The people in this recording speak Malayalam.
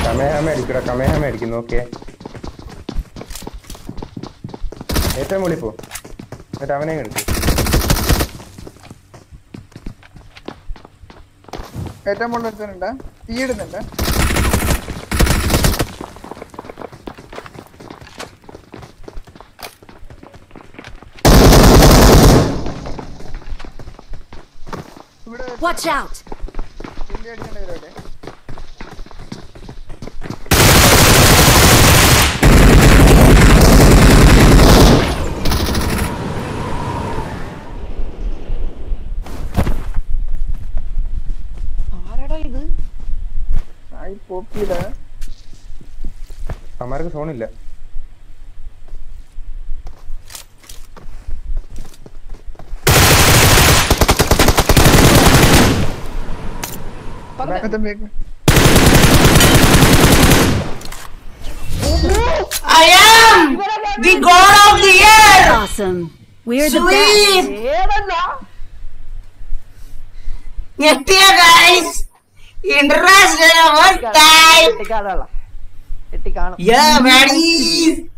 കമേഹമ അടിക്കട കമേഹമ അടിക്കുന്നു ഓക്കെ ഏറ്റവും മുകളിൽ പോ എന്നിട്ട് അവനെ എടുക്കും ഏറ്റവും മുകളിൽ ഒരുത്തനുണ്ട് തീ ഇടുന്നുണ്ട് ഇവിടെ Watch out! പുള്ളി അടിക്കേണ്ട പരിപാടി ആരാടാ ഇത് ആയി പോക്കിയില്ല അമ്മാർക്ക് സോണില്ല ബാക്കത്തെ ബേക്ക് I am the god of the air. Awesome. We're the best. Sweet. ഏതല്ല ഞെട്ടിയ guys. International one time. എട്ടിക്കാണല്ല എട്ടിക്കാണും Yeah, baddies.